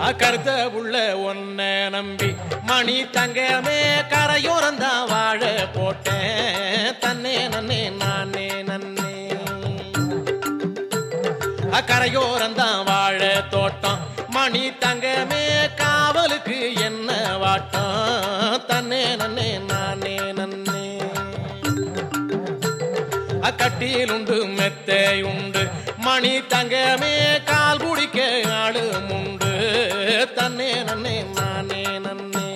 கருத்த உள்ள ஒன்ன நம்பி மணி தங்கமே கரையோரந்தான் வாழ போட்டேன் தன்னே நன்னே நானே நன்னே கரையோரந்தான் வாழ தோட்டம் மணி தங்கமே காவலுக்கு என்ன வாட்டம் தன்னே நன்னே நானே நன்னே அக்கட்டியில் உண்டு மெத்தை உண்டு மணி தங்கமே கால் குடிக்க ஆளும் உண்டு தன்னே நன்னே நானே நன்னே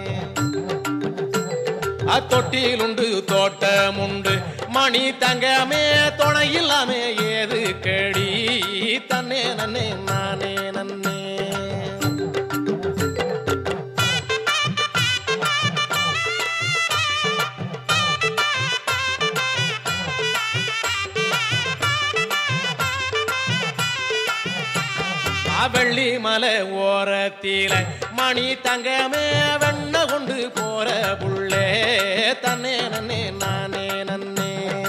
அத்தொட்டியில் உண்டு தோட்டம் உண்டு மணி தங்கமே துணை இல்லாம ஏது கடி தன்னே நன்னே நானே நன்னே வெள்ளி மலை ஓரத்தில மணி தங்கமே வெண்ண கொண்டு போற புள்ளே தன்னே நன்னே நானே நன்னே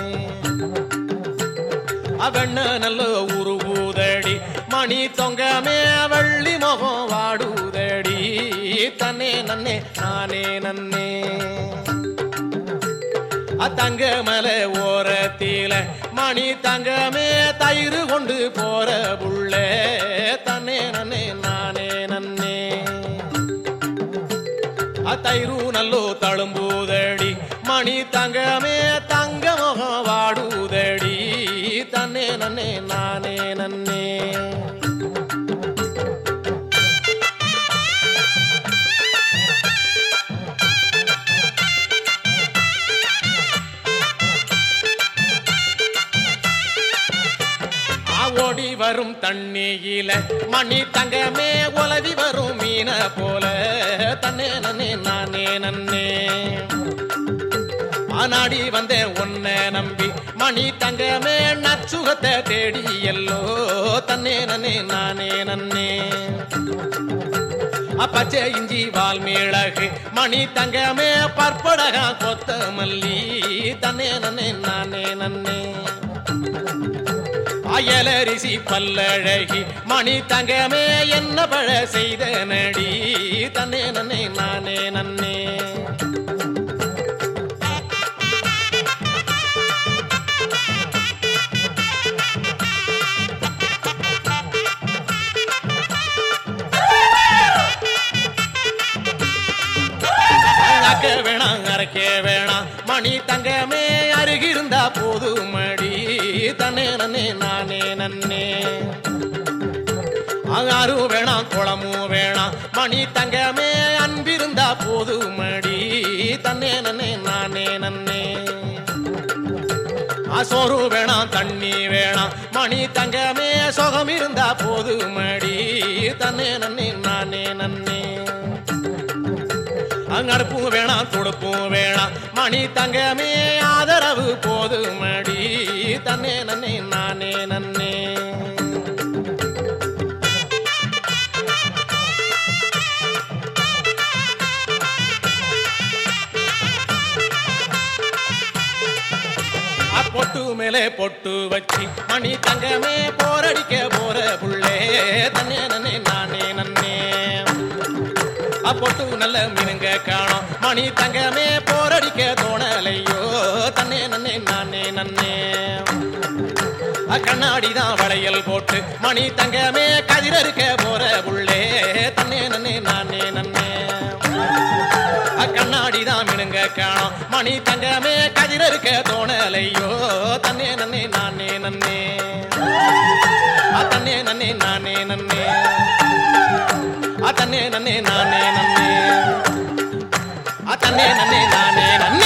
அவண்ண நல்ல உருவுதடி மணி தொங்கமே வள்ளி முகம் வாடுதடி தன்னே நன்னே நானே நன்னே அத்தங்க மலை ஓரத்தில மணி தங்கமே தயிர் கொண்டு போற புள்ளே தன்னே நன்னே நானே நன்னே அத்தயிரு நல்லோ தழும்புதடி மணி தங்கமே தங்க முகம் வாடுதடி தன்னே நன்னே நானே நன்னே ஆ ஓடி வரும் தண்ணியில மணி தங்கமே உலவி வரும் மீன போல தன்னே நன்னே நானே நன்னே ஆனாடி வந்தேன் உன்ன நம்பி மணி தங்கமே நச்சுகத்தை தேடி எல்லோ தன்னே நன்னே நானே நன்னே அப்பச்சே இஞ்சி வால்மீழகு மணி தங்கமே பற்படகா கொத்தமல்லி தன்னே நன்னே நானே நன்னே அயலரிசி பல்லழகி மணி தங்கமே என்ன பழ செய்த நடி தன்னே நன்னே நானே நன்னே அக்க வேணாம் அரைக்க வேணாம் மணி தங்கமே அருகிருந்தா போது மடி தன்னே நன்னே நானே நன்னே ஆறு வேணாம் குளமும் வேணாம் மணி தங்கமே அன்பிருந்தா போது மடி தன்னே நன்னே நானே நன்னே சோறு வேணாம் தண்ணி வேணாம் மணி தங்கமே சுகம் இருந்தா போது மடி தன்னே நன்னே நானே நன்னே அங்கடுப்பும் வேணாம் துடுப்பும் வேணாம் மணி தங்கமே ஆதரவு போது மடி தன்னே நன்னே நானே நன்னே பொட்டு மேலே பொட்டு வச்சு மணி தங்கமே போரடிக்க போற புள்ளே தன்னே நன்னே நானே நன்னே அப்பொட்டு நல்ல மீனுங்க காணோம் மணி தங்கமே போரடிக்க தோணலையோ தன்னே நன்னே நானே நன்னே கண்ணாடி தான் வளையல் போட்டு மணி தங்கமே கதிரறுக்க போற புள்ளே தன்னே நன்னே நானே நன்னே கண்ணாடி தான் மினுங்க காணோம் மணி தங்கமே கதிரறுக்க தோணலையோ தன்னே நன்னே நானே நன்னே தன்னே நன்னே நானே நன்னே தன்னே நன்னே நானே நன்னே தன்னே நன்னே நானே நன்னே